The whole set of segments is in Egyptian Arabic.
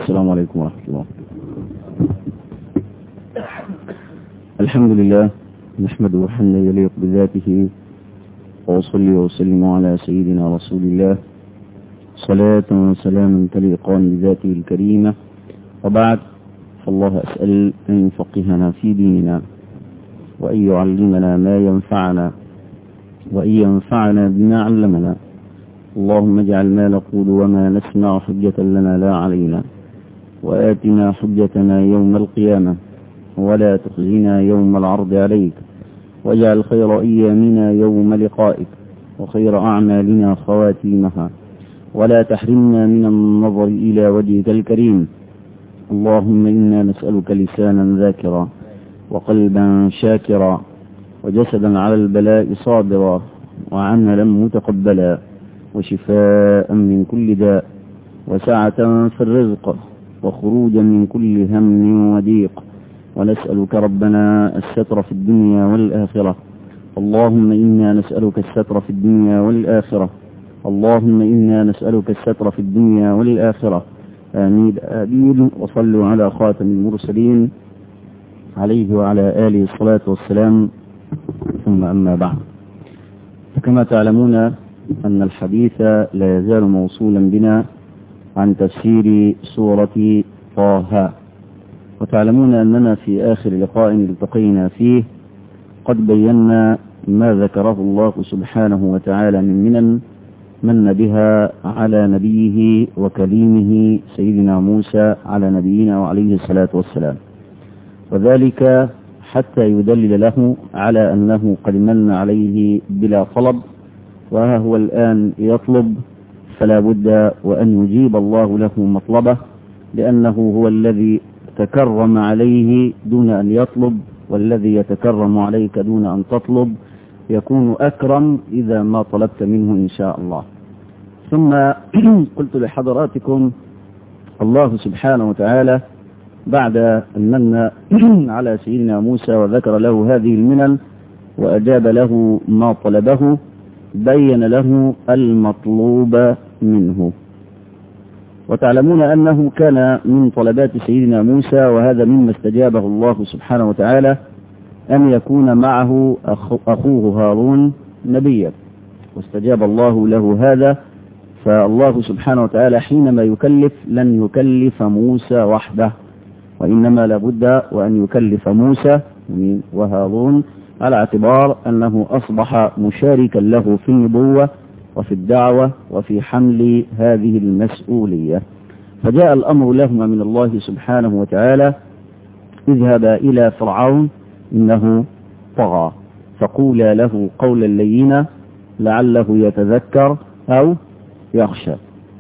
السلام عليكم ورحمة الله الحمد لله نحمده حمدا يليق بذاته وأصلي وأسلم على سيدنا رسول الله صلاة وسلاما تليقان بذاته الكريمة وبعد فالله أسأل أن يفقهنا في ديننا وأن يعلمنا ما ينفعنا وأن ينفعنا بما علمنا اللهم اجعل ما نقول وما نسمع حجة لنا لا علينا وآتنا حجتنا يوم القيامة ولا تخزنا يوم العرض عليك واجعل خير أيامنا يوم لقائك وخير أعمالنا خواتيمها ولا تحرمنا من النظر إلى وجهك الكريم اللهم إنا نسألك لسانا ذاكرا وقلبا شاكرا وجسدا على البلاء صابرا وعملا متقبلا وشفاء من كل داء وسعة في الرزق وخروجا من كل هم وضيق ونسألك ربنا الستر في الدنيا والآخرة اللهم إنا نسألك الستر في الدنيا والآخرة اللهم إنا نسألك الستر في الدنيا والآخرة آمين آمين وصلوا على خاتم المرسلين عليه وعلى آله الصلاة والسلام ثم أما بعد فكما تعلمون أن الحديث لا يزال موصولا بنا عن تفسير سورة طه وتعلمون أننا في آخر لقاء التقينا فيه قد بينا ما ذكره الله سبحانه وتعالى من منن من بها على نبيه وكليمه سيدنا موسى على نبينا وعليه الصلاة والسلام وذلك حتى يدلل له على أنه قد من عليه بلا طلب وها هو الآن يطلب فلا بد وأن يجيب الله له مطلبه لأنه هو الذي تكرم عليه دون أن يطلب والذي يتكرم عليك دون أن تطلب يكون أكرم إذا ما طلبت منه إن شاء الله ثم قلت لحضراتكم الله سبحانه وتعالى بعد أن من على سيدنا موسى وذكر له هذه المنن وأجاب له ما طلبه بين له المطلوب منه وتعلمون أنه كان من طلبات سيدنا موسى وهذا مما استجابه الله سبحانه وتعالى أن يكون معه أخوه هارون نبيا واستجاب الله له هذا فالله سبحانه وتعالى حينما يكلف لن يكلف موسى وحده وإنما لابد وأن يكلف موسى وهارون على اعتبار أنه أصبح مشاركا له في النبوة وفي الدعوة وفي حمل هذه المسؤولية فجاء الأمر لهما من الله سبحانه وتعالى اذهبا إلى فرعون إنه طغى فقولا له قولا لينا لعله يتذكر أو يخشى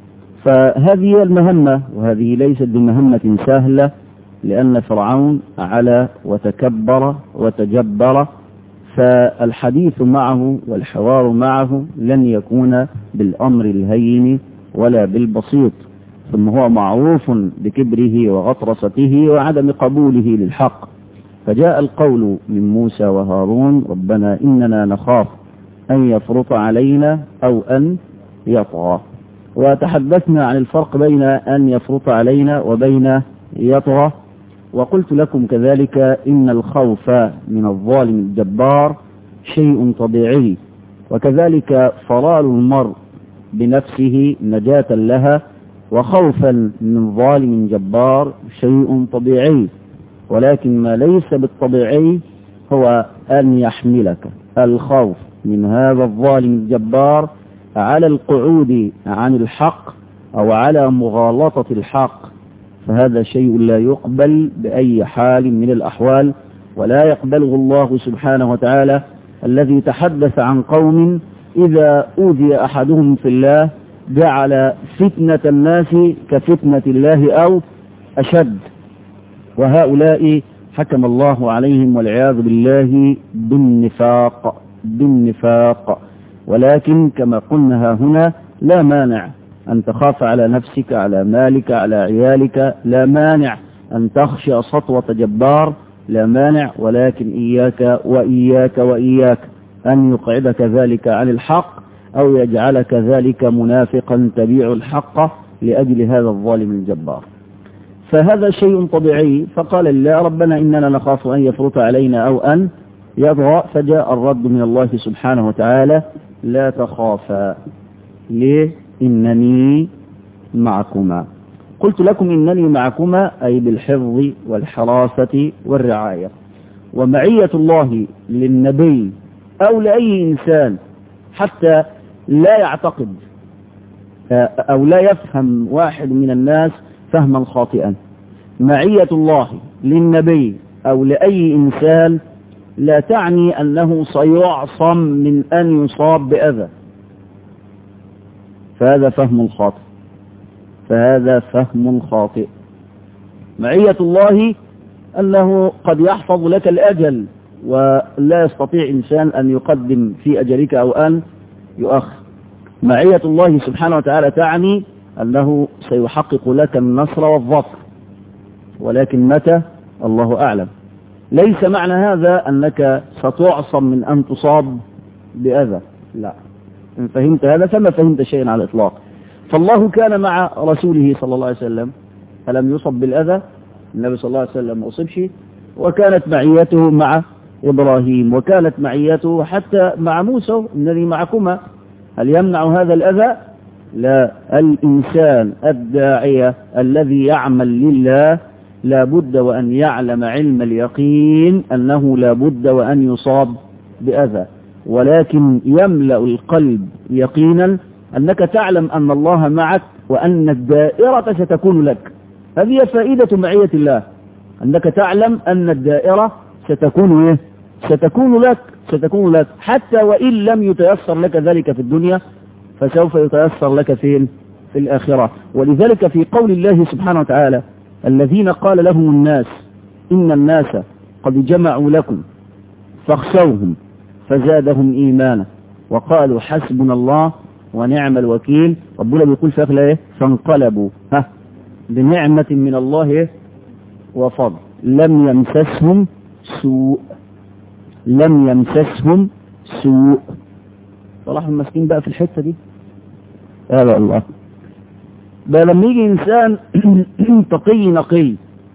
فهذه المهمة وهذه ليست بمهمة سهلة لأن فرعون على وتكبر وتجبر فالحديث معه والحوار معه لن يكون بالأمر الهين ولا بالبسيط ثم هو معروف بكبره وغطرسته وعدم قبوله للحق فجاء القول من موسى وهارون ربنا إننا نخاف أن يفرط علينا أو أن يطغى وتحدثنا عن الفرق بين أن يفرط علينا وبين يطغى وقلت لكم كذلك إن الخوف من الظالم الجبار شيء طبيعي وكذلك فرار المرء بنفسه نجاة لها وخوفا من ظالم جبار شيء طبيعي ولكن ما ليس بالطبيعي هو أن يحملك الخوف من هذا الظالم الجبار على القعود عن الحق أو على مغالطة الحق فهذا شيء لا يقبل بأي حال من الأحوال ولا يقبله الله سبحانه وتعالى الذي تحدث عن قوم إذا أوذي أحدهم في الله جعل فتنة الناس كفتنة الله أو أشد وهؤلاء حكم الله عليهم والعياذ بالله بالنفاق بالنفاق ولكن كما قلنا هنا لا مانع أن تخاف على نفسك على مالك على عيالك لا مانع أن تخشى سطوة جبار لا مانع ولكن إياك وإياك وإياك أن يقعدك ذلك عن الحق أو يجعلك ذلك منافقا تبيع الحق لأجل هذا الظالم الجبار فهذا شيء طبيعي فقال لله ربنا إننا نخاف أن يفرط علينا أو أن يطغى فجاء الرد من الله سبحانه وتعالى لا تخافا ليه إنني معكما قلت لكم إنني معكما أي بالحفظ والحراسة والرعاية ومعية الله للنبي أو لأي إنسان حتى لا يعتقد أو لا يفهم واحد من الناس فهما خاطئا معية الله للنبي أو لأي إنسان لا تعني أنه سيعصم من أن يصاب بأذى فهذا فهم خاطئ فهذا فهم خاطئ معية الله أنه قد يحفظ لك الأجل ولا يستطيع إنسان أن يقدم في أجلك أو أن يؤخر معية الله سبحانه وتعالى تعني أنه سيحقق لك النصر والظفر ولكن متى الله أعلم ليس معنى هذا أنك ستعصم من أن تصاب بأذى لا إن فهمت هذا فما فهمت شيئا على الإطلاق فالله كان مع رسوله صلى الله عليه وسلم فلم يصب بالأذى النبي صلى الله عليه وسلم ما أصبش وكانت معيته مع إبراهيم وكانت معيته حتى مع موسى الذي معكما هل يمنع هذا الأذى لا الإنسان الداعية الذي يعمل لله لا بد وأن يعلم علم اليقين أنه لا بد وأن يصاب بأذى ولكن يملأ القلب يقينا أنك تعلم أن الله معك وأن الدائرة ستكون لك هذه فائدة معية الله أنك تعلم أن الدائرة ستكون إيه؟ ستكون لك ستكون لك حتى وإن لم يتيسر لك ذلك في الدنيا فسوف يتيسر لك في في الآخرة ولذلك في قول الله سبحانه وتعالى الذين قال لهم الناس إن الناس قد جمعوا لكم فاخشوهم فزادهم إيمانا وقالوا حسبنا الله ونعم الوكيل ربنا بيقول في أخلا إيه فانقلبوا ها بنعمة من الله إيه وفضل لم يمسسهم سوء لم يمسسهم سوء صلاح المسكين بقى في الحتة دي يا الله بقى لما يجي إنسان تقي نقي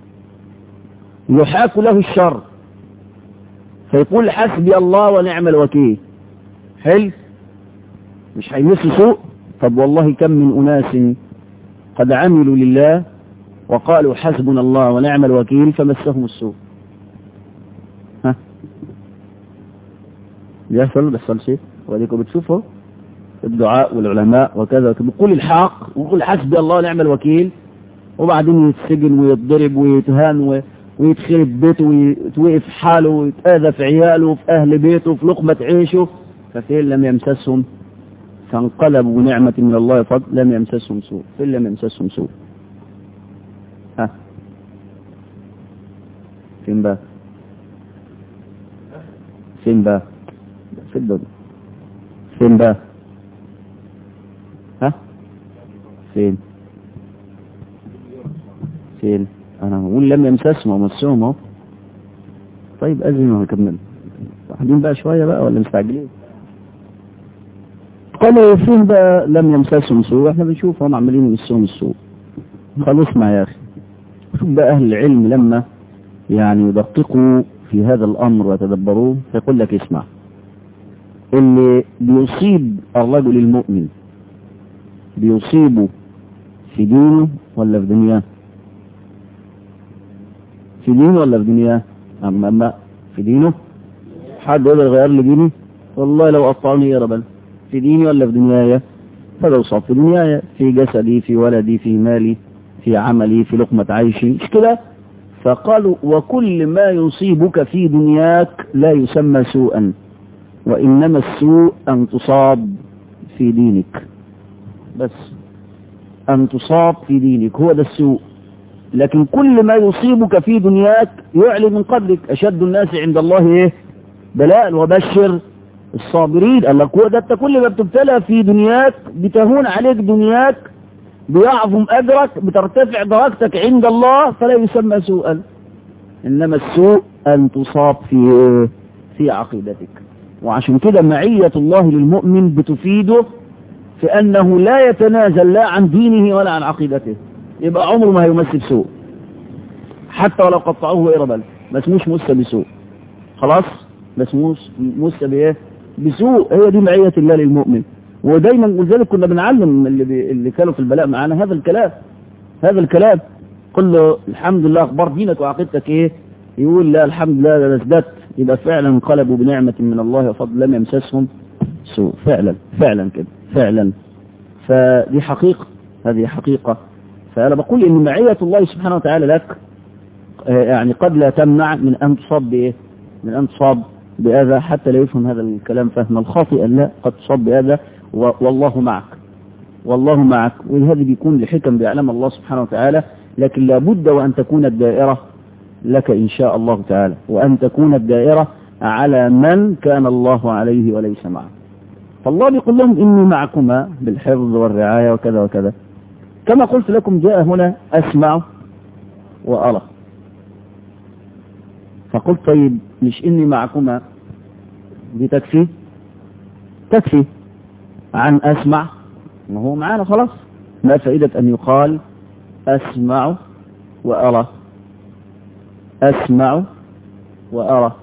يحاك له الشر فيقول حسبي الله ونعم الوكيل حلو مش هيمس سوء طب والله كم من أناس قد عملوا لله وقالوا حسبنا الله ونعم الوكيل فمسهم السوء ها بيحصل بيحصل شيء وديكم بتشوفه الدعاء والعلماء وكذا بيقول الحق ويقول حسبي الله ونعم الوكيل وبعدين يتسجن ويتضرب ويتهان ويتخرب بيته ويتوقف حاله ويتأذى في عياله وفي أهل بيته وفي لقمة عيشه ففين لم يمسسهم فانقلبوا بنعمة من الله فضل لم يمسسهم سوء فين لم يمسسهم سوء ها فين بقى فين بقى في الدنيا فين بقى ها فين فين انا بقول لم يمسسهم ومسهم اهو طيب اذن وهكمل واحدين بقى شوية بقى ولا مستعجلين قالوا فين بقى لم يمسسهم سوء احنا بنشوفهم عمالين يمسهم السوء خلاص اسمع يا اخي شوف بقى اهل العلم لما يعني يدققوا في هذا الامر ويتدبروه فيقول لك اسمع اللي بيصيب الرجل المؤمن بيصيبه في دينه ولا في دنياه في دينه ولا في دنياه أما أما في دينه حد يقدر يغير لي ديني والله لو قطعني يا رب في ديني ولا في دنياي فلو يصاب في دنياي في جسدي في ولدي في مالي في عملي في لقمة عيشي مش كده فقالوا وكل ما يصيبك في دنياك لا يسمى سوءا وإنما السوء أن تصاب في دينك بس أن تصاب في دينك هو ده السوء لكن كل ما يصيبك في دنياك يعلي من قدرك أشد الناس عند الله إيه بلاء وبشر الصابرين قال لك هو ده انت كل ما بتبتلى في دنياك بتهون عليك دنياك بيعظم أجرك بترتفع درجتك عند الله فلا يسمى سوءا إنما السوء أن تصاب في في عقيدتك وعشان كده معية الله للمؤمن بتفيده في أنه لا يتنازل لا عن دينه ولا عن عقيدته يبقى عمره ما هيمثل سوء حتى ولو قطعوه إربا ما اسموش موسى بسوء خلاص ما اسموش موسى بإيه بسوء هي دي معية الله للمؤمن ودايما ولذلك كنا بنعلم اللي, بي... اللي كانوا في البلاء معانا هذا الكلام هذا الكلام قل له الحمد لله اخبار دينك وعقيدتك ايه يقول لا الحمد لله ده ازددت يبقى فعلا انقلبوا بنعمة من الله وفضل لم يمسسهم سوء فعلا فعلا كده فعلا فدي حقيقة هذه حقيقة فأنا بقول إن معية الله سبحانه وتعالى لك يعني قد لا تمنع من أن تصاب بإيه من أن تصاب بأذى حتى لا يفهم هذا الكلام فهما خاطئا لا قد تصاب بأذى والله معك والله معك وهذا بيكون لحكم بيعلم الله سبحانه وتعالى لكن لابد وأن تكون الدائرة لك إن شاء الله تعالى وأن تكون الدائرة على من كان الله عليه وليس معه فالله بيقول لهم إني معكما بالحفظ والرعاية وكذا وكذا كما قلت لكم جاء هنا أسمع وأرى فقلت طيب مش إني معكما دي تكفي تكفي عن أسمع ما هو معانا خلاص ما فائدة أن يقال أسمع وأرى أسمع وأرى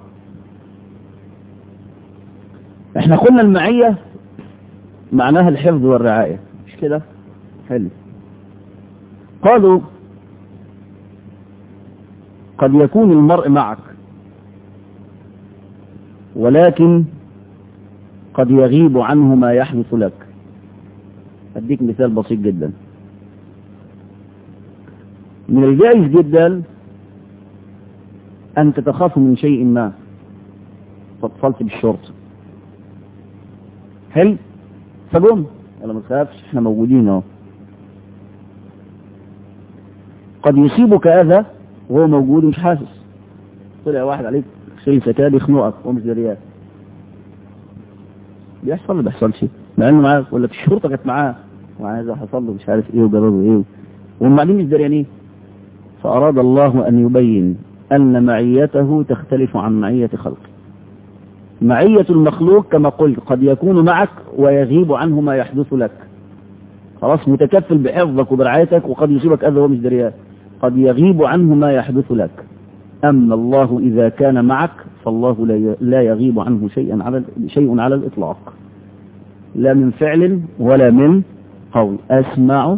احنا قلنا المعية معناها الحفظ والرعاية مش كده حلو قالوا قد يكون المرء معك ولكن قد يغيب عنه ما يحدث لك أديك مثال بسيط جدا من الجائز جدا أن تتخاف من شيء ما فاتصلت بالشرطة حلو فقم ولا ما تخافش احنا موجودين اهو قد يصيبك اذى وهو موجود ومش حاسس طلع واحد عليك شيء سكاد يخنقك ومش دريان بيحصل ولا بيحصلش مع انه معاك ولا الشرطه كانت معاه وعايز حصل له مش عارف ايه وجربه ايه وهم بعدين مش دريانين فاراد الله ان يبين ان معيته تختلف عن معيه خلقه معية المخلوق كما قلت قد يكون معك ويغيب عنه ما يحدث لك خلاص متكفل بحفظك وبرعايتك وقد يصيبك أذى ومش دريان قد يغيب عنه ما يحدث لك أما الله إذا كان معك فالله لا يغيب عنه شيئا على شيء على الإطلاق لا من فعل ولا من قول أسمع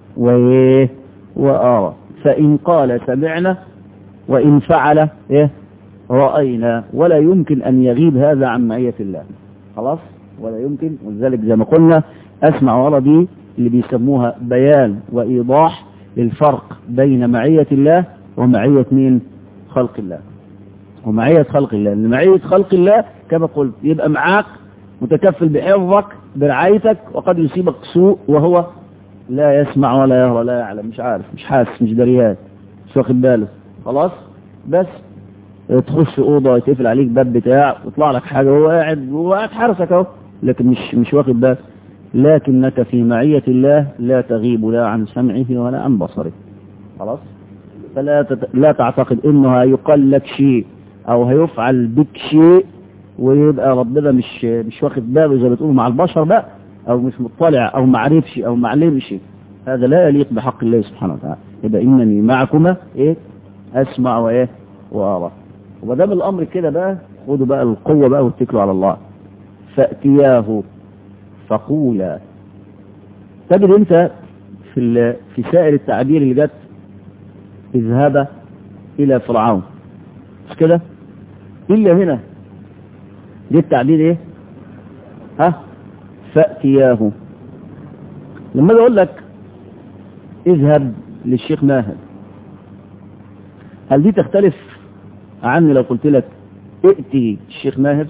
وأرى فإن قال سمعنا وإن فعل إيه رأينا ولا يمكن أن يغيب هذا عن معية الله خلاص ولا يمكن ولذلك زي ما قلنا أسمع وأرى دي اللي بيسموها بيان وإيضاح للفرق بين معية الله ومعية مين خلق الله ومعية خلق الله لأن معية خلق الله كما قلت يبقى معاك متكفل بحفظك برعايتك وقد يصيبك سوء وهو لا يسمع ولا يرى لا يعلم مش عارف مش حاسس مش دريان مش واخد باله خلاص بس تخش اوضه يتقفل عليك باب بتاع ويطلع لك حاجه وهو قاعد وهو قاعد حارسك اهو لكن مش مش واخد بالك لكنك في معية الله لا تغيب لا عن سمعه ولا عن بصره خلاص فلا تت... لا تعتقد انه هيقال لك شيء او هيفعل بك شيء ويبقى ربنا مش مش واخد باله زي ما بتقول مع البشر بقى او مش مطلع او ما عرفش او ما علمش هذا لا يليق بحق الله سبحانه وتعالى يبقى انني معكما ايه اسمع وايه وارى وما دام الامر كده بقى خدوا بقى القوه بقى واتكلوا على الله فاتياه فقولا تجد انت في في سائر التعبير اللي جت اذهب الى فرعون مش كده الا هنا دي التعبير ايه ها فاتياه لما اجي اقول لك اذهب للشيخ ماهر هل دي تختلف عني لو قلت لك ائتي الشيخ ماهر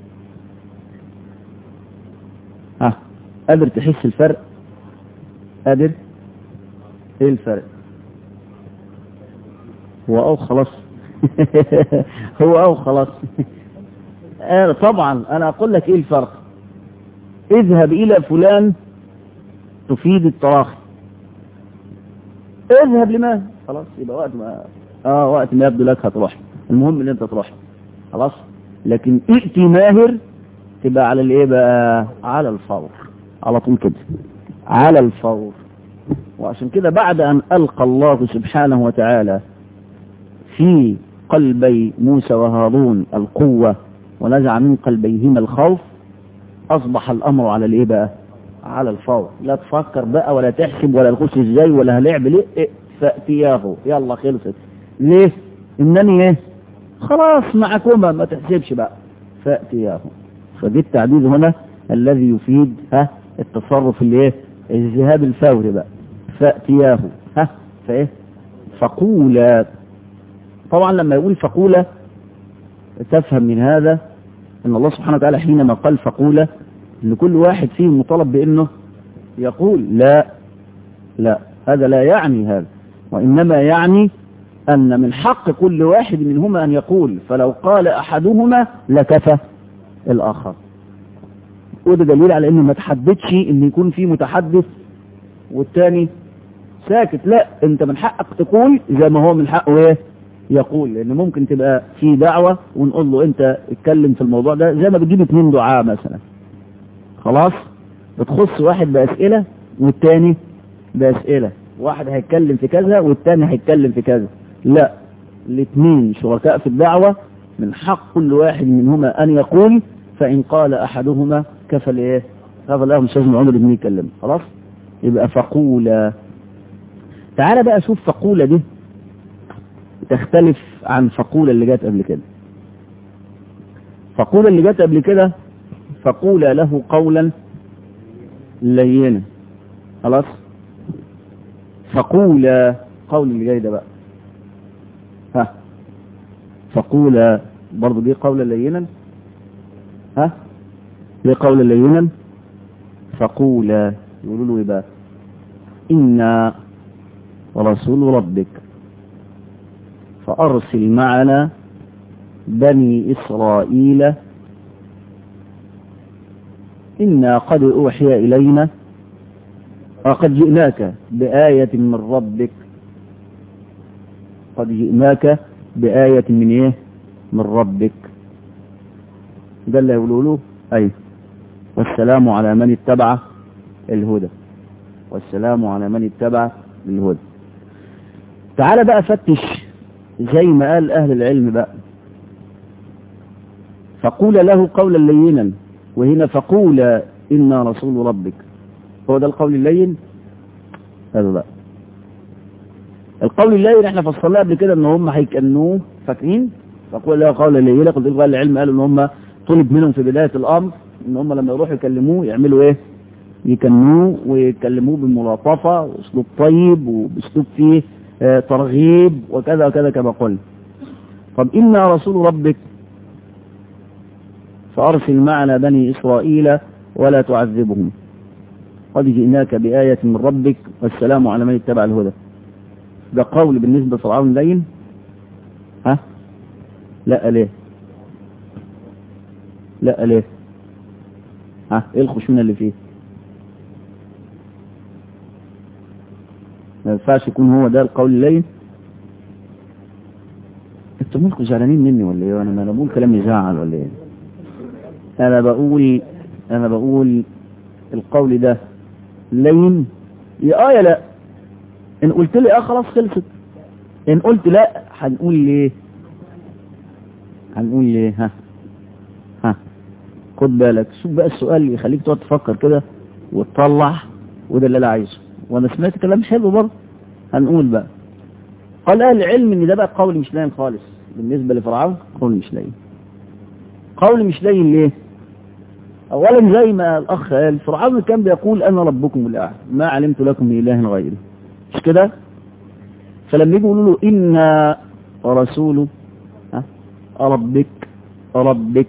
ها قادر تحس الفرق قادر ايه الفرق هو او خلاص هو او خلاص آه طبعا انا اقول لك ايه الفرق اذهب الى فلان تفيد التراخي اذهب لماذا خلاص يبقى وقت ما اه وقت ما يبدو لك هتروح المهم ان انت تروح خلاص لكن ائتي ماهر تبقى على الايه بقى على الفور على طول كده على الفور وعشان كده بعد ان القى الله سبحانه وتعالى في قلبي موسى وهارون القوة ونزع من قلبيهما الخوف أصبح الأمر على الإيه بقى على الفور لا تفكر بقى ولا تحسب ولا نخش ازاي ولا هنلعب ليه إيه فأتياه يلا خلصت ليه إنني إيه خلاص معكما ما تحسبش بقى فأتياه فدي التعبير هنا الذي يفيد ها التصرف اللي ايه الذهاب الفوري بقى فأتياه ها فايه فقولا طبعا لما يقول فقولا تفهم من هذا ان الله سبحانه وتعالى حينما قال فقولا ان كل واحد فيهم مطالب بانه يقول لا لا هذا لا يعني هذا وانما يعني ان من حق كل واحد منهما ان يقول فلو قال احدهما لكفى الاخر وده دليل على انه ما تحددش ان يكون في متحدث والتاني ساكت لا انت من حقك تقول زي ما هو من حقه ايه يقول لان ممكن تبقى في دعوة ونقول له انت اتكلم في الموضوع ده زي ما بتجيب اتنين دعاء مثلا خلاص بتخص واحد بأسئلة والتاني بأسئلة واحد هيتكلم في كذا والتاني هيتكلم في كذا لا الاثنين شركاء في الدعوة من حق كل واحد منهما ان يقول فان قال احدهما كفى الايه كفى له مش لازم عمر الاثنين يتكلموا خلاص يبقى فقولا تعالى بقى شوف فقولة دي تختلف عن فقولة اللي جت قبل كده فقولة اللي جت قبل كده فقولا له قولا لينا خلاص فقولا قول اللي جاي ده بقى ها فقولا برضه دي قولا لينا ها دي قولا لينا فقولا يقولوا له ايه بقى إنا رسول ربك فأرسل معنا بني إسرائيل إنا قد أوحي إلينا وقد جئناك بآية من ربك قد جئناك بآية من إيه من ربك ده اللي يقولوا له أي والسلام على من اتبع الهدى والسلام على من اتبع الهدى تعال بقى فتش زي ما قال أهل العلم بقى فقول له قولا لينا وهنا فقول إنا رسول ربك هو ده القول اللين هذا بقى القول اللين احنا فصلناه قبل كده ان هم هيكنوه فاكرين فقول له قولا لينا قلت لكم العلم قالوا ان هم طلب منهم في بداية الامر ان هم لما يروحوا يكلموه يعملوا ايه يكنوه ويكلموه بملاطفة واسلوب طيب وباسلوب فيه اه ترغيب وكذا وكذا كما قلنا طب إنا رسول ربك فأرسل معنا بني إسرائيل ولا تعذبهم قد جئناك بآية من ربك والسلام على من اتبع الهدى ده قول بالنسبة لفرعون لين ها لا ليه لا ليه ها ايه الخشونة اللي فيه ما ينفعش يكون هو ده القول اللين انتوا مالكم زعلانين مني ولا ايه انا انا بقول كلام يزعل ولا ايه انا بقول انا بقول القول ده لين يا اه يا لا ان قلت لي اه خلاص خلصت ان قلت لا هنقول ليه هنقول ليه ها ها خد بالك شوف بقى السؤال اللي يخليك تقعد تفكر كده وتطلع وده اللي انا عايزه وانا سمعت كلام حلو برضه هنقول بقى قال اهل العلم ان ده بقى قول مش لاين خالص بالنسبه لفرعون قول مش لاين قول مش لاين ليه اولا زي ما الاخ قال فرعون كان بيقول انا ربكم الاعلى ما علمت لكم من اله غيري مش كده فلما يجوا يقولوا له انا رسول ها ربك ربك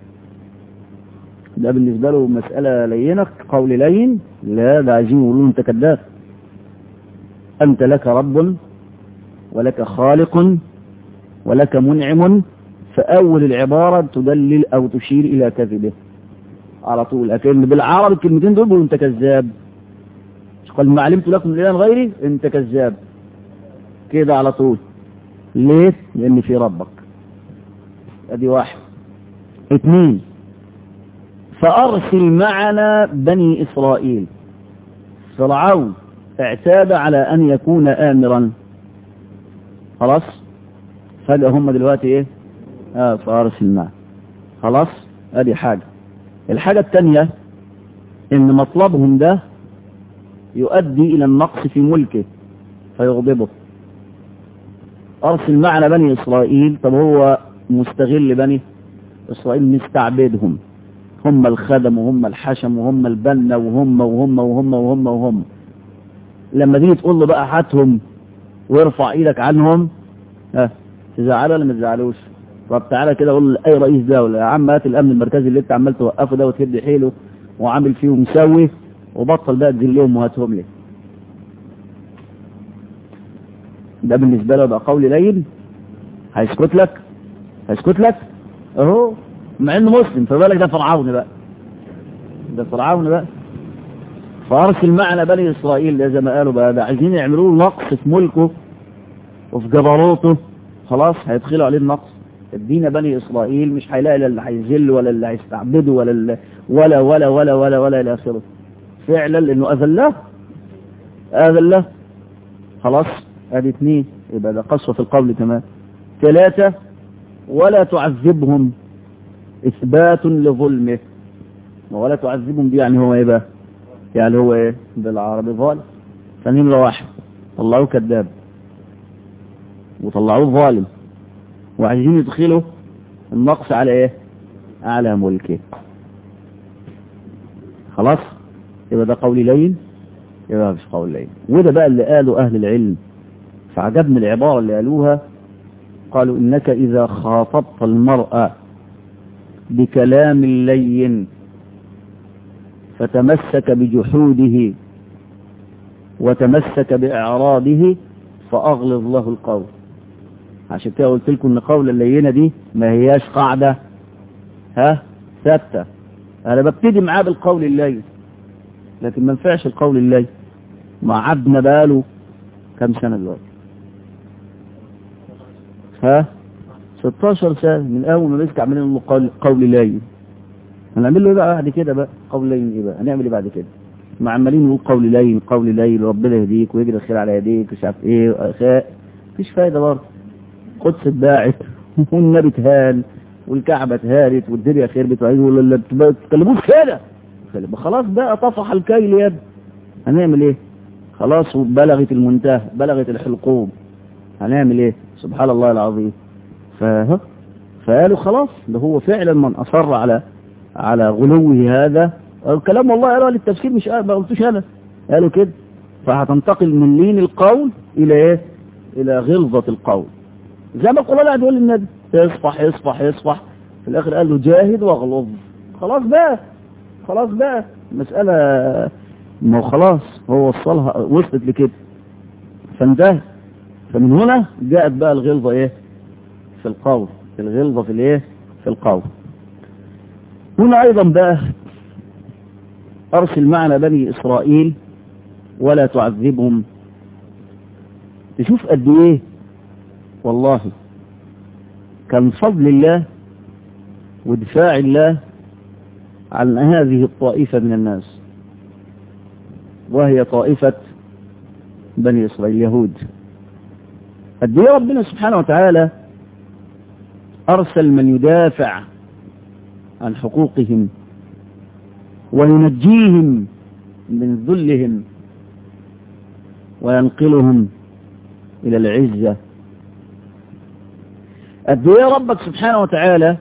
ده بالنسبه له مساله لينه قول لين لا ده عايزين يقولوا له انت كذاب انت لك رب ولك خالق ولك منعم فاول العباره تدلل او تشير الى كذبه على طول لكن بالعربي الكلمتين دول بيقولوا انت كذاب قال ما علمت لكم من اله غيري انت كذاب كده على طول ليه لان في ربك ادي واحد اثنين فارسل معنا بني اسرائيل فرعون اعتاد على ان يكون امرا خلاص فجأة هم دلوقتي ايه اه فارس الماء خلاص ادي حاجة الحاجة التانية ان مطلبهم ده يؤدي الى النقص في ملكه فيغضبه ارسل معنا بني اسرائيل طب هو مستغل بني اسرائيل مستعبدهم هم الخدم وهم الحشم وهم البنا وهم وهم وهم وهم وهم لما تيجي تقول له بقى هاتهم وارفع ايدك عنهم ها تزعله ولا ما تزعلوش طب تعالى كده قول لاي رئيس دوله يا عم هات الامن المركزي اللي انت عمال توقفه ده وتهد حيله وعامل فيه ومسوي وبطل بقى تذلهم وهاتهم لي ده بالنسبه له بقى قول لين هيسكت لك هيسكت لك اهو مع انه مسلم فبالك ده فرعون بقى ده فرعون بقى فارسل معنا بني اسرائيل ده زي ما قالوا بقى ده عايزين يعملوا له نقص في ملكه وفي جبروته خلاص هيدخلوا عليه النقص ادينا بني اسرائيل مش هيلاقي لا اللي هيذل ولا اللي هيستعبده ولا اللي ولا ولا ولا ولا ولا الى اخره فعلا لانه اذلاه اذلاه خلاص ادي اثنين يبقى ده قسوه في القول تمام ثلاثه ولا تعذبهم اثبات لظلمه ولا تعذبهم دي يعني هو ايه بقى يعني هو ايه بالعربي ظالم فنمرة واحد طلعوه كذاب وطلعوه ظالم وعايزين يدخلوا النقص على ايه على ملكه خلاص يبقى ده قول لين يبقى مش قول لين وده بقى اللي قاله اهل العلم فعجبني العبارة اللي قالوها قالوا انك اذا خاطبت المرأة بكلام لين فتمسك بجحوده وتمسك بإعراضه فأغلظ له القول عشان كده قلت لكم ان قول اللينة دي ما هياش قاعدة ها ثابتة انا ببتدي معاه بالقول اللين لكن ما ينفعش القول اللين مع عبنا باله كم سنة دلوقتي ها 16 سنة من اول ما مسك عاملين له قول قول لين هنعمل له ايه بقى بعد كده بقى قول لين ايه بقى هنعمل ايه بعد كده ما عمالين نقول قول لين قول لين ربنا يهديك ويجري الخير على يديك مش عارف ايه اخاء مفيش فايده برضه قدس اتباعت والنبي اتهان والكعبه اتهانت والدنيا خربت وعايز ولا ما تتكلموش كده خلاص بقى طفح الكيل يا ابني هنعمل ايه خلاص بلغت المنتهى بلغت الحلقوم هنعمل ايه سبحان الله العظيم فها فقالوا خلاص ده هو فعلا من اصر على على غلوه هذا الكلام والله قالوا للتفسير مش ما قلتوش انا قالوا كده فهتنتقل من لين القول الى ايه الى غلظة القول زي ما القرآن قاعد يقول للنبي اصفح اصفح اصفح في الاخر قال له جاهد واغلظ خلاص بقى خلاص بقى مسألة ما هو خلاص هو وصلها وصلت لكده فانتهى فمن هنا جاءت بقى الغلظة ايه في القول الغلظة في الايه في القول هنا ايضا بقى ارسل معنا بني اسرائيل ولا تعذبهم تشوف قد ايه والله كان فضل الله ودفاع الله عن هذه الطائفة من الناس وهي طائفة بني إسرائيل اليهود قد ايه ربنا سبحانه وتعالى أرسل من يدافع عن حقوقهم وينجيهم من ذلهم وينقلهم إلى العزة قد ايه ربك سبحانه وتعالى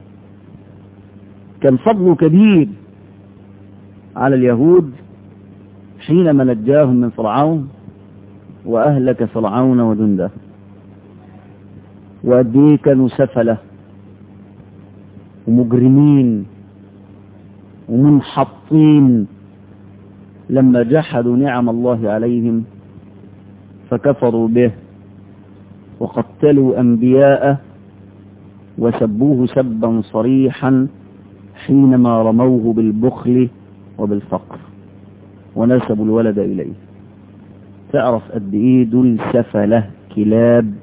كان فضله كبير على اليهود حينما نجاهم من فرعون وأهلك فرعون وجنده وقد ايه كانوا سفلة ومجرمين ومنحطين لما جحدوا نعم الله عليهم فكفروا به وقتلوا أنبياءه وسبوه سبا صريحا حينما رموه بالبخل وبالفقر ونسبوا الولد إليه تعرف قد ايه دول سفلة كلاب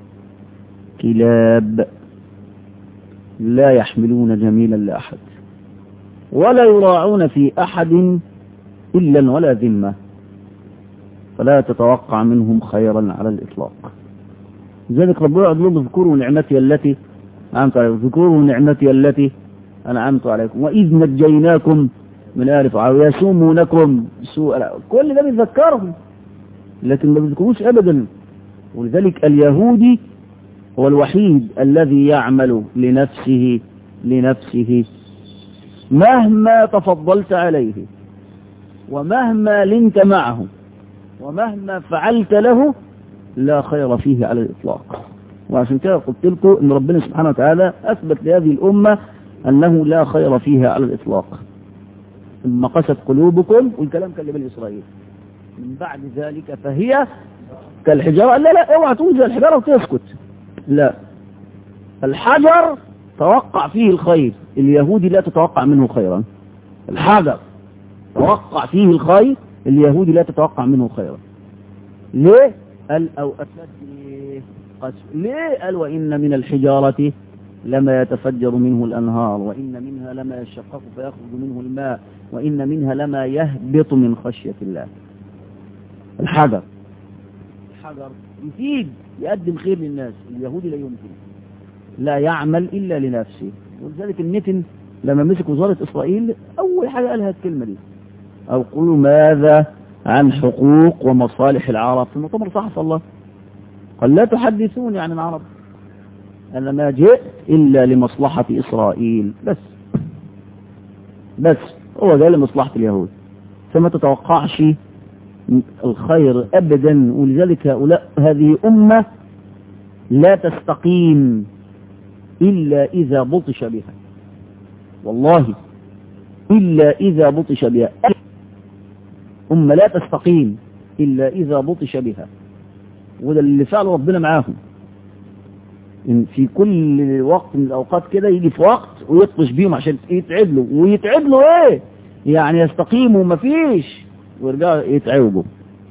كلاب لا يحملون جميلا لأحد ولا يراعون في أحد إلا ولا ذمة فلا تتوقع منهم خيرا على الإطلاق لذلك ربنا يقعد يقول اذكروا نعمتي التي أنعمت عليكم اذكروا نعمتي التي أنعمت عليكم وإذ نجيناكم من آل فرعون يسومونكم سوء كل ده بيذكرهم لكن ما بيذكروش أبدا ولذلك اليهودي هو الوحيد الذي يعمل لنفسه لنفسه مهما تفضلت عليه ومهما لنت معه ومهما فعلت له لا خير فيه على الإطلاق وعشان كده قلت لكم ان ربنا سبحانه وتعالى اثبت لهذه الامه انه لا خير فيها على الاطلاق ثم قست قلوبكم والكلام كان لبني اسرائيل من بعد ذلك فهي كالحجاره لا لا اوعى تقول زي الحجاره وتسكت لا الحجر توقع فيه الخير اليهودي لا تتوقع منه خيرا الحجر توقع فيه الخير اليهودي لا تتوقع منه خيرا ليه قال او اشد قسو ليه قال وان من الحجاره لما يتفجر منه الانهار وان منها لما يشقق فيخرج منه الماء وان منها لما يهبط من خشيه الله الحجر الحجر يفيد يقدم خير للناس اليهودي لا يمكن لا يعمل الا لنفسه ولذلك النتن لما مسك وزاره اسرائيل اول حاجه قالها الكلمه دي او قولوا ماذا عن حقوق ومصالح العرب في مؤتمر صحف الله قال لا تحدثوني عن العرب أنا ما جئت إلا لمصلحة إسرائيل بس بس هو ده لمصلحة اليهود فما تتوقعش الخير أبدا ولذلك هؤلاء هذه أمة لا تستقيم إلا إذا بطش بها والله إلا إذا بطش بها أمة لا تستقيم إلا إذا بطش بها وده اللي فعله ربنا معاهم إن في كل وقت من الأوقات كده يجي في وقت ويطفش بيهم عشان يتعدلوا ويتعدلوا إيه يعني يستقيموا مفيش ويرجعوا يتعوجوا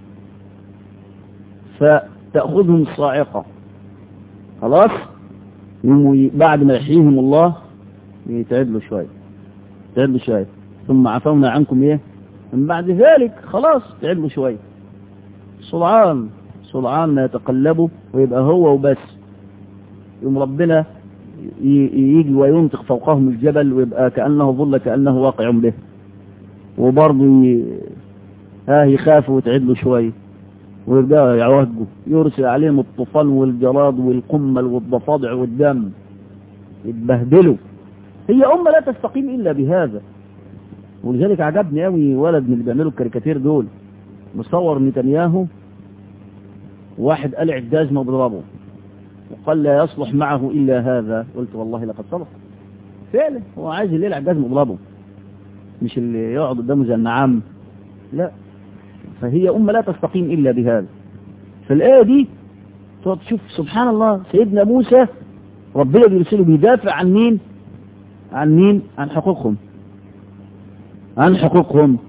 فتأخذهم الصاعقة خلاص بعد ما يحييهم الله يتعدلوا شوية يتعدلوا شوية ثم عفونا عنكم ايه من بعد ذلك خلاص تعدلوا شوية صلعان صلعان ما يتقلبوا ويبقى هو وبس يوم ربنا يجي وينطق فوقهم الجبل ويبقى كأنه ظل كأنه واقع به وبرضه ي... ها يخافوا وتعدلوا شوية ويرجعوا يعوجوا يرسل عليهم الطوفان والجراد والقمل والضفادع والدم يتبهدلوا هي أمة لا تستقيم إلا بهذا ولذلك عجبني قوي ولد من اللي بيعملوا الكاريكاتير دول مصور نتنياهو واحد قلع الجزمة بضربه وقال لا يصلح معه إلا هذا قلت والله لقد صلح فعلا هو عايز اللي يلعب جزمة بضربه مش اللي يقعد قدامه زي النعام لا فهي أمة لا تستقيم إلا بهذا فالآية دي تقعد تشوف سبحان الله سيدنا موسى ربنا بيرسله بيدافع عن مين عن مين عن حقوقهم عن حقوقهم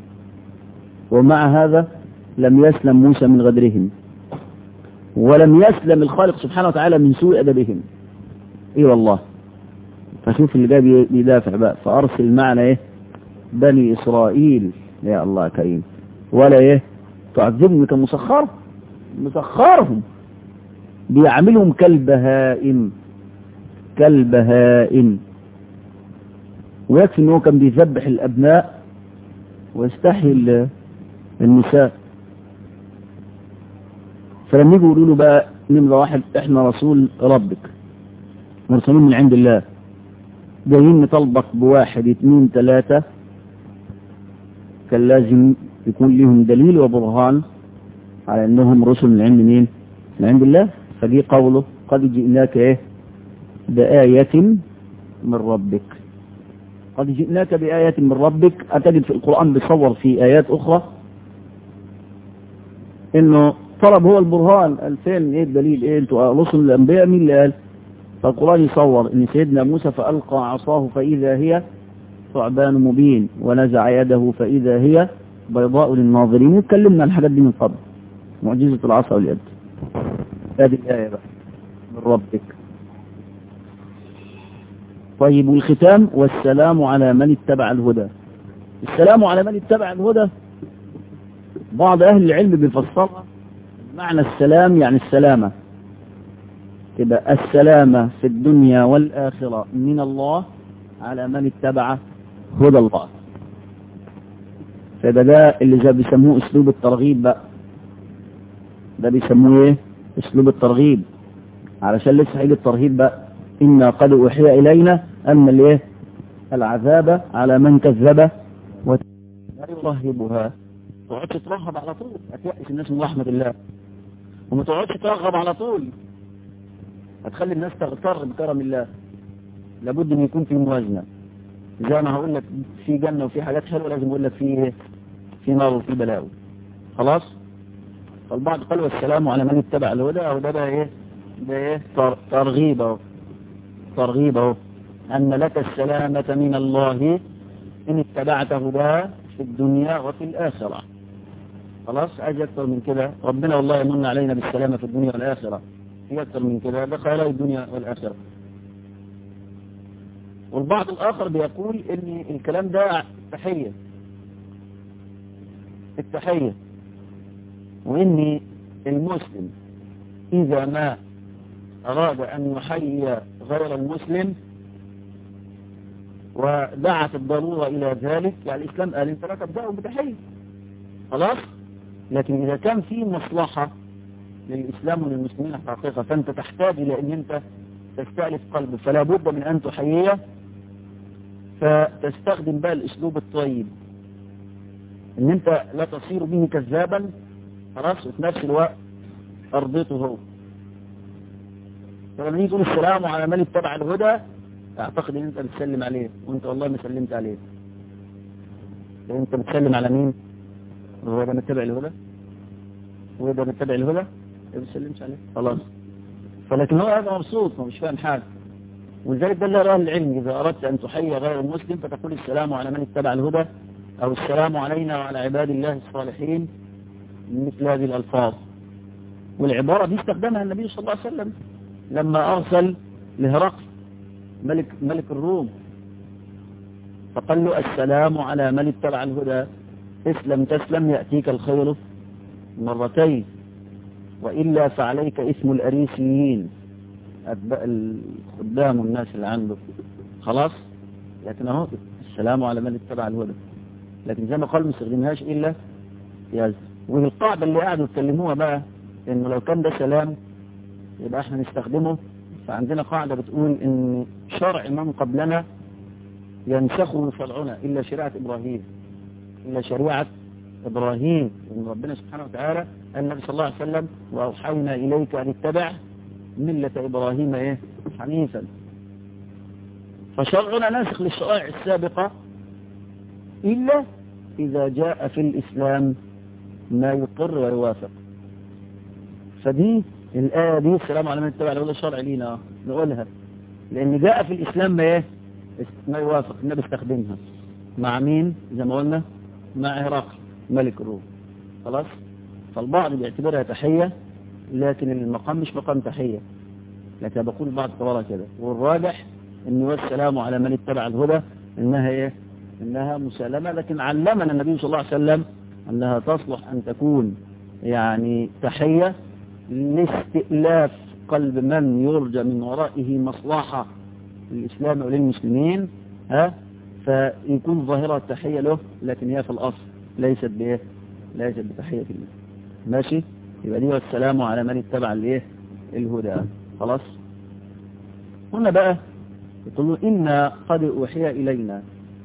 ومع هذا لم يسلم موسى من غدرهم ولم يسلم الخالق سبحانه وتعالى من سوء أدبهم اي والله فشوف اللي جاي بيدافع بقى فأرسل معنا ايه بني إسرائيل يا الله كريم ولا ايه تعذبهم كمسخر مسخرهم بيعملهم كالبهائم كالبهائم ويكفي ان هو كان بيذبح الابناء ويستحي النساء فلما يجوا يقولوا له بقى نمرة واحد احنا رسول ربك مرسلين من عند الله جايين نطلبك بواحد اثنين ثلاثة كان لازم يكون لهم دليل وبرهان على انهم رسل من عند مين من عند الله فجي قوله قد جئناك ايه بآية من ربك قد جئناك بآية من ربك أتجد في القرآن بيصور في آيات أخرى إنه طلب هو البرهان قال فين إيه الدليل إيه أنتوا رسل الأنبياء مين اللي قال فالقرآن يصور إن سيدنا موسى فألقى عصاه فإذا هي ثعبان مبين ونزع يده فإذا هي بيضاء للناظرين واتكلمنا عن الحاجات دي من قبل معجزة العصا واليد هذه الآية بقى من ربك طيب والختام والسلام على من اتبع الهدى السلام على من اتبع الهدى بعض أهل العلم بيفسرها معنى السلام يعني السلامة يبقى السلامة في الدنيا والآخرة من الله على من اتبع هدى الله فده ده اللي زي بيسموه اسلوب الترغيب بقى ده بيسموه ايه اسلوب الترغيب علشان لسه هيجي الترهيب بقى انا قد اوحي الينا ان الايه العذاب على من كذب وت... لا يرهبها تقعدش ترهب على طول هتيأس الناس من رحمة الله وما تقعدش ترغب على طول هتخلي الناس تغتر بكرم الله لابد ان يكون في موازنة زي ما هقول لك في جنة وفي حاجات حلوة لازم اقول لك في في نار وفي بلاوي خلاص فالبعض قال والسلام على من اتبع الهدى او ده بقى ايه ده ايه ترغيب اهو ترغيب اهو ان لك السلامة من الله ان اتبعت هداه في الدنيا وفي الاخرة خلاص عايز اكتر من كده ربنا والله يمن علينا بالسلامة في الدنيا والاخرة في اكتر من كده ده خيري الدنيا والاخرة والبعض الآخر بيقول ان الكلام ده تحية التحية وان المسلم إذا ما أراد أن يحيي غير المسلم ودعت الضرورة إلى ذلك يعني الإسلام قال أنت لا تبدأه بتحية خلاص لكن إذا كان في مصلحة للإسلام وللمسلمين حقيقة فأنت تحتاج إلى أن أنت تستألف قلبه فلا بد من أن تحييه فتستخدم بقى الاسلوب الطيب ان انت لا تصير به كذابا خلاص وفي نفس الوقت ارضيته هو فلما يجي تقول السلام على من اتبع الهدى اعتقد ان انت بتسلم عليه وانت والله ما سلمت عليه لان انت بتسلم على مين هو ده متبع الهدى هو ده متبع الهدى ما بتسلمش عليه خلاص فلكن هو هذا مبسوط هو مش فاهم حاجه ولذلك ده اللي رأى العلم إذا أردت أن تحيي غير المسلم فتقول السلام على من اتبع الهدى أو السلام علينا وعلى عباد الله الصالحين مثل هذه الألفاظ والعبارة دي استخدمها النبي صلى الله عليه وسلم لما أرسل لهرقل ملك, ملك الروم فقال له السلام على من اتبع الهدى اسلم تسلم يأتيك الخير مرتين وإلا فعليك اسم الأريسيين أتباع الخدام والناس اللي عنده خلاص لكن اهو السلام على من اتبع الهدى لكن زي ما قال ما استخدمهاش إلا يز والقاعدة اللي قاعدوا يتكلموها بقى إنه لو كان ده سلام يبقى احنا نستخدمه فعندنا قاعدة بتقول إن شرع من قبلنا ينسخه شرعنا إلا شريعة إبراهيم إلا شريعة إبراهيم إن ربنا سبحانه وتعالى النبي صلى الله عليه وسلم وأوحينا إليك أن اتبع ملة إبراهيم إيه حنيفا فشرعنا ناسخ للشرائع السابقة إلا إذا جاء في الإسلام ما يقر ويوافق فدي الآية دي السلام على من اتبع الأولى الشرع لينا نقولها لأن جاء في الإسلام ما إيه ما يوافق النبي استخدمها مع مين زي ما قلنا مع هرقل ملك الروم خلاص فالبعض بيعتبرها تحية لكن المقام مش مقام تحية لكن بقول بعض طوارة كده والراجح انه والسلام على من اتبع الهدى انها ايه انها مسالمة لكن علمنا النبي صلى الله عليه وسلم انها تصلح ان تكون يعني تحية لاستئلاف قلب من يرجى من ورائه مصلحة للإسلام وللمسلمين ها فيكون ظاهرة التحية له لكن هي في الأصل ليست بإيه ليست بتحية الله ماشي يبقى دي والسلام على من اتبع الايه الهدى خلاص هنا بقى يقولوا إنا قد أوحي إلينا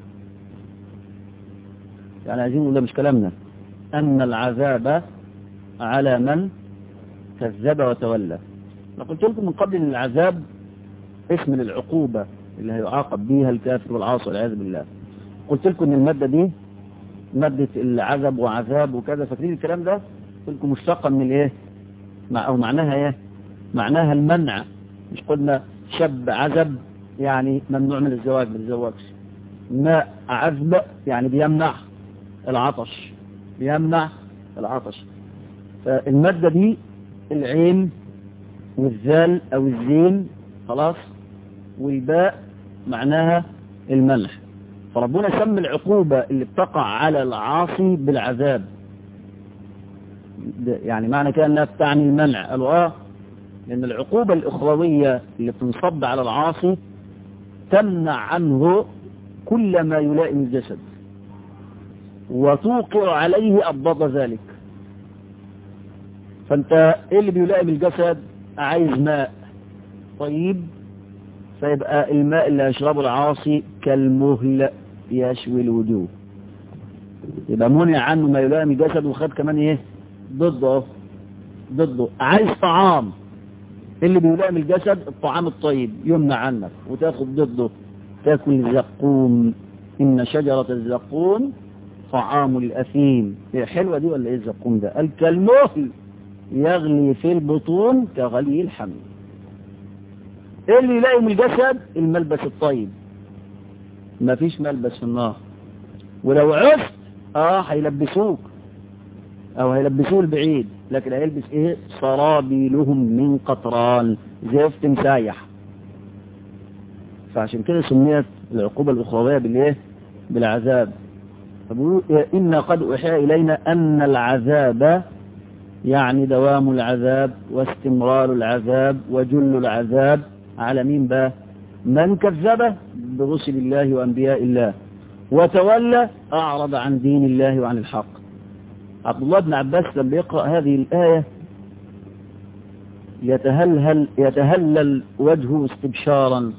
يعني عايزين نقول ده مش كلامنا أن العذاب على من كذب وتولى أنا قلت لكم من قبل أن العذاب اسم للعقوبة اللي هيعاقب بيها الكافر والعاصي والعياذ بالله قلت لكم ان المادة دي مادة العذب وعذاب وكذا فاكرين الكلام ده قلت لكم مشتقة من الايه مع او معناها ايه معناها المنع مش قلنا شاب عذب يعني ممنوع من الزواج ما بيتزوجش ماء عذب يعني بيمنع العطش بيمنع العطش فالمادة دي العين والذال او الزين خلاص والباء معناها المنع فربنا سمى العقوبة اللي بتقع على العاصي بالعذاب يعني معنى كده انها تعني المنع قالوا اه لأن العقوبة الأخروية اللي بتنصب على العاصي تمنع عنه كل ما يلائم الجسد وتوقع عليه أضداد ذلك فأنت إيه اللي بيلائم الجسد عايز ماء طيب فيبقى الماء اللي يشربه العاصي كالمهل يشوي الوجوه يبقى منع عنه ما يلائم الجسد وخد كمان ايه ضده ضده عايز طعام اللي بيلائم الجسد الطعام الطيب يمنع عنك وتاخد ضده تاكل زقوم ان شجرة الزقوم طعام الأثيم هي حلوة دي ولا ايه الزقوم ده قال كالمهل يغلي في البطون كغلي الحمل ايه اللي يلائم الجسد الملبس الطيب ما فيش ملبس في النار ولو عفت اه هيلبسوك او هيلبسوه البعيد لكن هيلبس ايه سرابيلهم من قطران زفت مسايح فعشان كده سميت العقوبة الأخروية بالايه بالعذاب فبيقولوا إن قد أوحي إلينا أن العذاب يعني دوام العذاب واستمرار العذاب وجل العذاب على مين بقى من كذب برسل الله وأنبياء الله وتولى أعرض عن دين الله وعن الحق عبد الله بن عباس لما يقرأ هذه الآية يتهلهل يتهلل وجهه استبشارا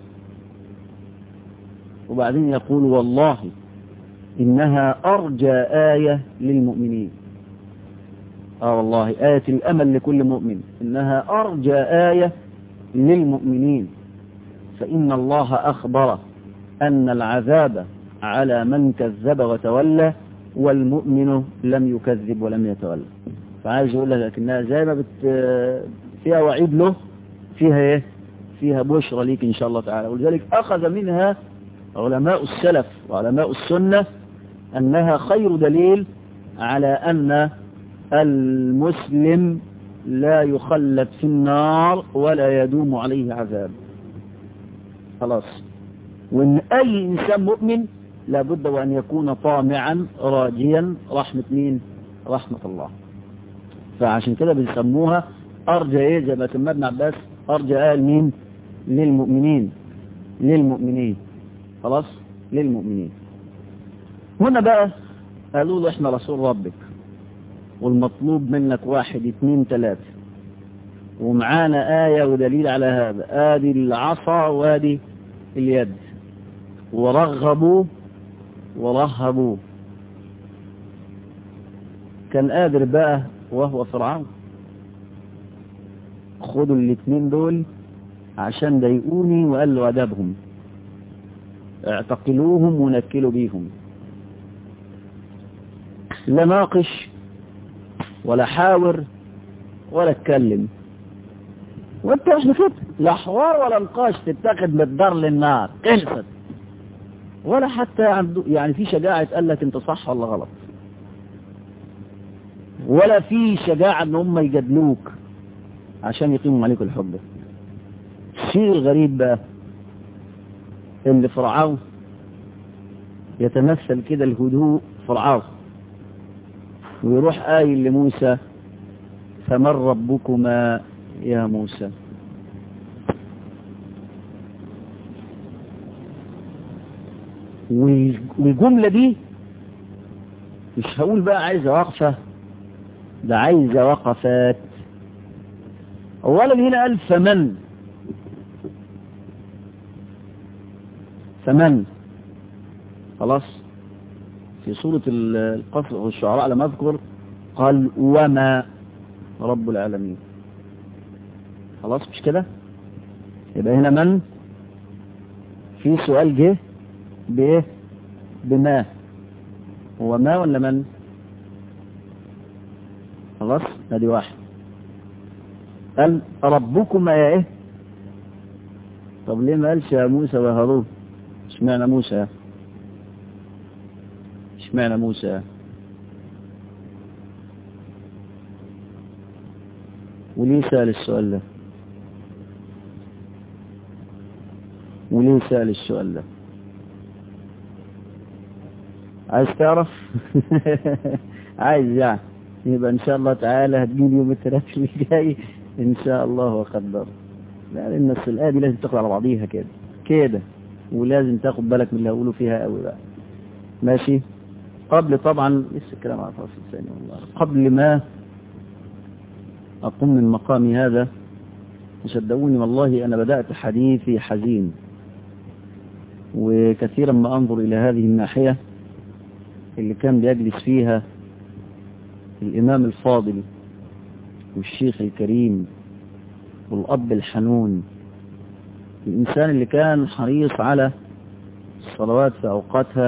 وبعدين يقول والله إنها أرجى آية للمؤمنين آه والله آية الأمل لكل مؤمن إنها أرجى آية للمؤمنين فإن الله أخبر أن العذاب على من كذب وتولى والمؤمن لم يكذب ولم يتولى فعايز يقول لك انها زي ما بت فيها وعيد له فيها ايه فيها بشرى ليك ان شاء الله تعالى ولذلك اخذ منها علماء السلف وعلماء السنة انها خير دليل على ان المسلم لا يخلد في النار ولا يدوم عليه عذاب خلاص وان اي انسان مؤمن لابد وأن يكون طامعا راجيا رحمة مين رحمة الله فعشان كده بيسموها أرجى إيه زي ما سمى ابن عباس أرجى آل مين للمؤمنين للمؤمنين خلاص للمؤمنين هنا بقى قالوا له احنا رسول ربك والمطلوب منك واحد اتنين تلاتة ومعانا آية ودليل على هذا آدي العصا وادي اليد ورغبوا ورهبوا كان قادر بقى وهو فرعون خدوا الاثنين دول عشان ضايقوني وقال له أدبهم اعتقلوهم ونكلوا بيهم لا ناقش ولا حاور ولا اتكلم وانت مش كده لا حوار ولا نقاش تتاخد من الدار للنار خلصت ولا حتى عنده يعني في شجاعة قال لك انت صح ولا غلط ولا في شجاعة ان هم يجادلوك عشان يقيموا عليك الحجة الشيء الغريب بقى ان فرعون يتمثل كده الهدوء فرعون ويروح قايل لموسى فمن ربكما يا موسى والجملة دي مش هقول بقى عايزة وقفة ده عايزة وقفات اولا هنا قال فمن فمن خلاص في سورة القصر والشعراء لما اذكر قال وما رب العالمين خلاص مش كده يبقى هنا من في سؤال جه بايه بما هو ما ولا من خلاص ادي واحد قال ربكما يا ايه طب ليه ما قالش يا موسى وهارون اشمعنى موسى اشمعنى موسى وليه سأل السؤال ده وليه سأل السؤال ده عايز تعرف عايز يعني يبقى ان شاء الله تعالى هتجيب يوم الثلاث اللي جاي إن شاء الله وقدر لا لأن الآية دي لازم تاخد على بعضيها كده كده ولازم تاخد بالك من اللي هقوله فيها قوي بقى ماشي قبل طبعا لسه الكلام على طرف الثاني والله قبل ما أقوم من مقامي هذا تصدقوني والله أنا بدأت حديثي حزين وكثيرا ما أنظر إلى هذه الناحية اللي كان بيجلس فيها الإمام الفاضل والشيخ الكريم والأب الحنون الإنسان اللي كان حريص على الصلوات في أوقاتها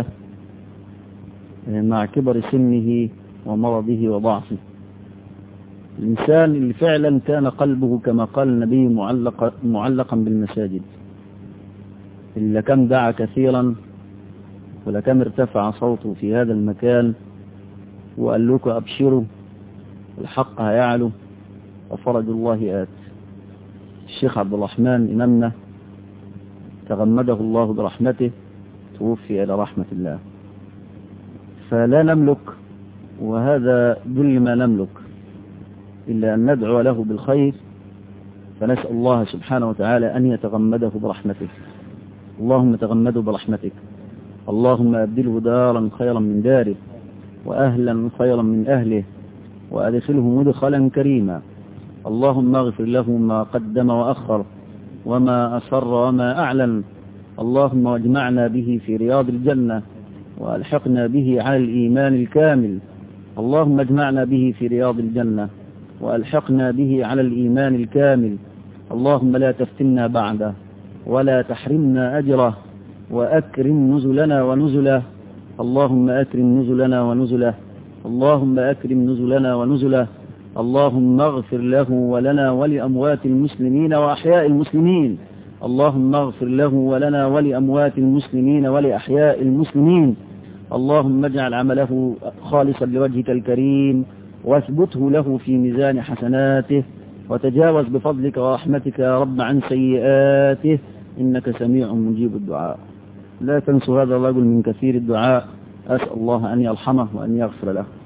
مع كبر سنه ومرضه وضعفه الإنسان اللي فعلا كان قلبه كما قال النبي معلق معلقا بالمساجد اللي كم دعا كثيرا ولكم ارتفع صوته في هذا المكان وقال لكم أبشروا الحق هيعلو وفرج الله آت الشيخ عبد الرحمن إمامنا تغمده الله برحمته توفي إلى رحمة الله فلا نملك وهذا كل ما نملك إلا أن ندعو له بالخير فنسأل الله سبحانه وتعالى أن يتغمده برحمته اللهم تغمده برحمتك اللهم أبدله دارا خيرا من داره وأهلا خيرا من أهله وأدخله مدخلا كريما اللهم اغفر له ما قدم وأخر وما أسر وما أعلن اللهم واجمعنا به في رياض الجنة وألحقنا به على الإيمان الكامل اللهم اجمعنا به في رياض الجنة وألحقنا به على الإيمان الكامل اللهم لا تفتنا بعده ولا تحرمنا أجره وأكرم نزلنا ونزله اللهم أكرم نزلنا ونزله اللهم أكرم نزلنا ونزله اللهم اغفر له ولنا ولأموات المسلمين وأحياء المسلمين اللهم اغفر له ولنا ولأموات المسلمين ولأحياء المسلمين اللهم اجعل عمله خالصا لوجهك الكريم واثبته له في ميزان حسناته وتجاوز بفضلك ورحمتك يا رب عن سيئاته إنك سميع مجيب الدعاء لا تنسوا هذا الرجل من كثير الدعاء أسأل الله أن يرحمه وأن يغفر له